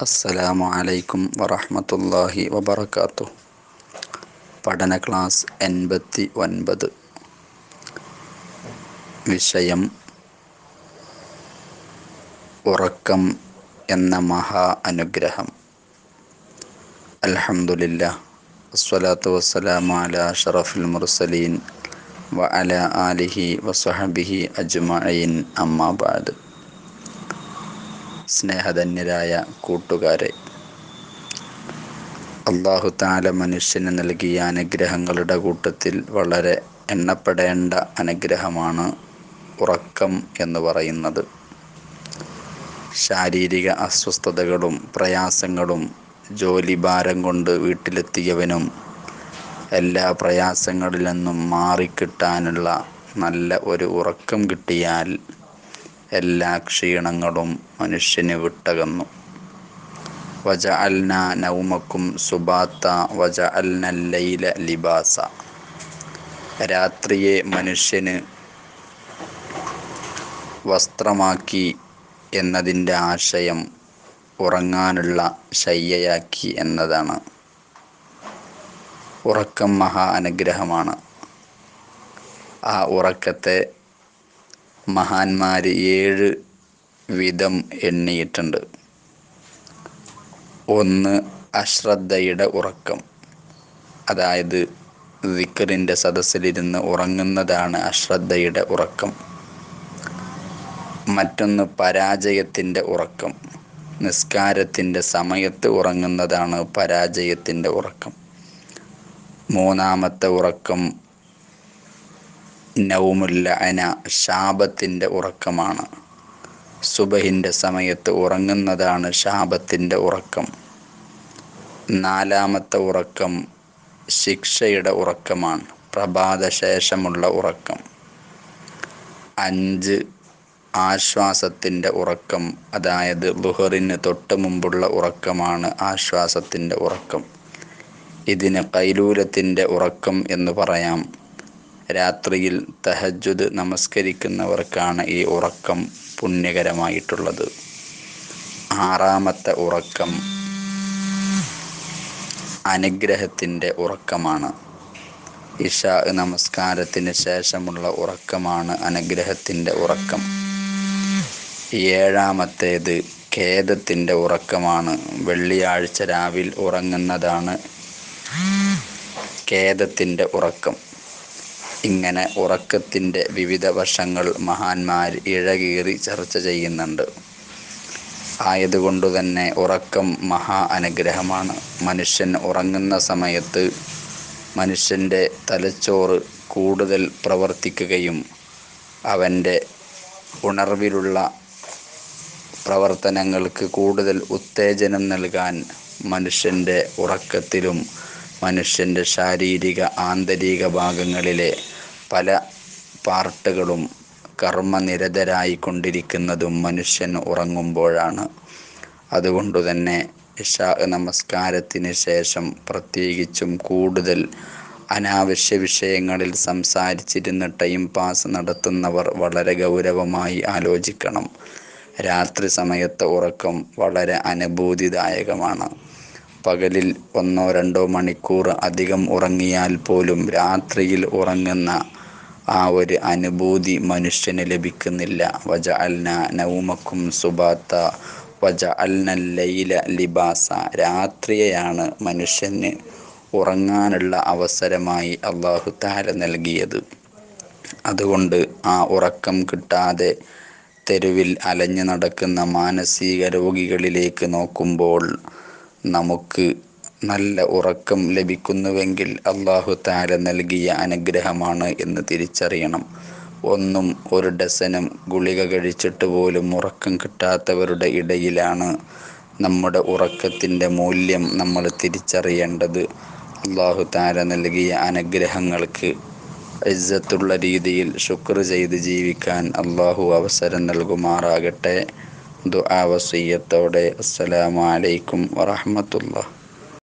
അസ്സലാമു അലൈക്കും വറഹ്മത്തുള്ളാഹി വബറകാതുഹു പഠന ക്ലാസ് എൺപത്തി ഒൻപത് വിഷയം ഉറക്കം എന്ന മഹാ അനുഗ്രഹം അൽഹംദുലില്ലാ വസ്സലാത്തു വസ്സലാമു അലാ അഷ്റഫിൽ മുർസലീൻ വ അലാ ആലിഹി വസഹബിഹി അജ്മഈൻ അമ്മാ ബഅദ് സ്നേഹധന്യരായ കൂട്ടുകാരെ അള്ളാഹു താല മനുഷ്യന് നൽകിയ അനുഗ്രഹങ്ങളുടെ കൂട്ടത്തിൽ വളരെ എണ്ണപ്പെടേണ്ട അനുഗ്രഹമാണ് ഉറക്കം എന്ന് പറയുന്നത് ശാരീരിക അസ്വസ്ഥതകളും പ്രയാസങ്ങളും ജോലിഭാരം കൊണ്ട് വീട്ടിലെത്തിയവനും എല്ലാ പ്രയാസങ്ങളിൽ നിന്നും മാറിക്കിട്ടാനുള്ള നല്ല ഒരു ഉറക്കം കിട്ടിയാൽ എല്ലാ ക്ഷീണങ്ങളും മനുഷ്യന് വിട്ടകന്നു വജ അൽന നൗമക്കും സുബാത്ത വജ അൽനല്ലൈല ലിബാസ രാത്രിയെ മനുഷ്യന് വസ്ത്രമാക്കി എന്നതിൻ്റെ ആശയം ഉറങ്ങാനുള്ള ശയ്യയാക്കി എന്നതാണ് ഉറക്കം മഹാ അനുഗ്രഹമാണ് ആ ഉറക്കത്തെ മഹാന്മാർ ഏഴ് വിധം എണ്ണിയിട്ടുണ്ട് ഒന്ന് അശ്രദ്ധയുടെ ഉറക്കം അതായത് വിക്കറിൻ്റെ സദസ്സിലിരുന്ന് ഉറങ്ങുന്നതാണ് അശ്രദ്ധയുടെ ഉറക്കം മറ്റൊന്ന് പരാജയത്തിൻ്റെ ഉറക്കം നിസ്കാരത്തിൻ്റെ സമയത്ത് ഉറങ്ങുന്നതാണ് പരാജയത്തിൻ്റെ ഉറക്കം മൂന്നാമത്തെ ഉറക്കം നൗമുല്ല അന ശാപത്തിൻ്റെ ഉറക്കമാണ് സുബഹിൻ്റെ സമയത്ത് ഉറങ്ങുന്നതാണ് ശാപത്തിൻ്റെ ഉറക്കം നാലാമത്തെ ഉറക്കം ശിക്ഷയുടെ ഉറക്കമാണ് പ്രഭാത ശേഷമുള്ള ഉറക്കം അഞ്ച് ആശ്വാസത്തിൻ്റെ ഉറക്കം അതായത് ബുഹറിന് തൊട്ട് മുമ്പുള്ള ഉറക്കമാണ് ആശ്വാസത്തിൻ്റെ ഉറക്കം ഇതിന് കൈലൂലത്തിൻ്റെ ഉറക്കം എന്ന് പറയാം രാത്രിയിൽ തഹജുദ് നമസ്കരിക്കുന്നവർക്കാണ് ഈ ഉറക്കം പുണ്യകരമായിട്ടുള്ളത് ആറാമത്തെ ഉറക്കം അനുഗ്രഹത്തിൻ്റെ ഉറക്കമാണ് ഇഷ നമസ്കാരത്തിന് ശേഷമുള്ള ഉറക്കമാണ് അനുഗ്രഹത്തിൻ്റെ ഉറക്കം ഏഴാമത്തേത് ഖേദത്തിൻ്റെ ഉറക്കമാണ് വെള്ളിയാഴ്ച രാവിൽ ഉറങ്ങുന്നതാണ് ഖേദത്തിൻ്റെ ഉറക്കം ഇങ്ങനെ ഉറക്കത്തിൻ്റെ വിവിധ വശങ്ങൾ മഹാന്മാർ ഇഴകീറി ചർച്ച ചെയ്യുന്നുണ്ട് ആയതുകൊണ്ട് തന്നെ ഉറക്കം മഹാ അനുഗ്രഹമാണ് മനുഷ്യൻ ഉറങ്ങുന്ന സമയത്ത് മനുഷ്യൻ്റെ തലച്ചോറ് കൂടുതൽ പ്രവർത്തിക്കുകയും അവൻ്റെ ഉണർവിലുള്ള പ്രവർത്തനങ്ങൾക്ക് കൂടുതൽ ഉത്തേജനം നൽകാൻ മനുഷ്യൻ്റെ ഉറക്കത്തിലും മനുഷ്യൻ്റെ ശാരീരിക ആന്തരിക ഭാഗങ്ങളിലെ പല പാർട്ടുകളും കർമ്മനിരതരായി കൊണ്ടിരിക്കുന്നതും മനുഷ്യൻ ഉറങ്ങുമ്പോഴാണ് അതുകൊണ്ട് തന്നെ ഇഷാ നമസ്കാരത്തിന് ശേഷം പ്രത്യേകിച്ചും കൂടുതൽ അനാവശ്യ വിഷയങ്ങളിൽ സംസാരിച്ചിരുന്ന് ടൈം പാസ് നടത്തുന്നവർ വളരെ ഗൗരവമായി ആലോചിക്കണം രാത്രി സമയത്തെ ഉറക്കം വളരെ അനുഭൂതിദായകമാണ് പകലിൽ ഒന്നോ രണ്ടോ മണിക്കൂർ അധികം ഉറങ്ങിയാൽ പോലും രാത്രിയിൽ ഉറങ്ങുന്ന ആ ഒരു അനുഭൂതി മനുഷ്യന് ലഭിക്കുന്നില്ല വജ അൽന നൗമക്കും സുബാത്ത വജ അൽനല്ലയില ലിബാസ രാത്രിയെയാണ് മനുഷ്യന് ഉറങ്ങാനുള്ള അവസരമായി അള്ളാഹു താര നൽകിയത് അതുകൊണ്ട് ആ ഉറക്കം കിട്ടാതെ തെരുവിൽ അലഞ്ഞു നടക്കുന്ന മാനസിക രോഗികളിലേക്ക് നോക്കുമ്പോൾ നമുക്ക് നല്ല ഉറക്കം ലഭിക്കുന്നുവെങ്കിൽ അള്ളാഹു താല നൽകിയ അനുഗ്രഹമാണ് എന്ന് തിരിച്ചറിയണം ഒന്നും ഒരു ഡസനും ഗുളിക കഴിച്ചിട്ട് പോലും ഉറക്കം കിട്ടാത്തവരുടെ ഇടയിലാണ് നമ്മുടെ ഉറക്കത്തിൻ്റെ മൂല്യം നമ്മൾ തിരിച്ചറിയേണ്ടത് അള്ളാഹു താല നൽകിയ അനുഗ്രഹങ്ങൾക്ക് ഇജ്ജത്തുള്ള രീതിയിൽ ശുക്ർ ചെയ്ത് ജീവിക്കാൻ അള്ളാഹു അവസരം നൽകുമാറാകട്ടെ ദുആ വസീയത്തോടെ അസ്സലാമു അലൈക്കും വറഹ്മത്തുള്ളാഹി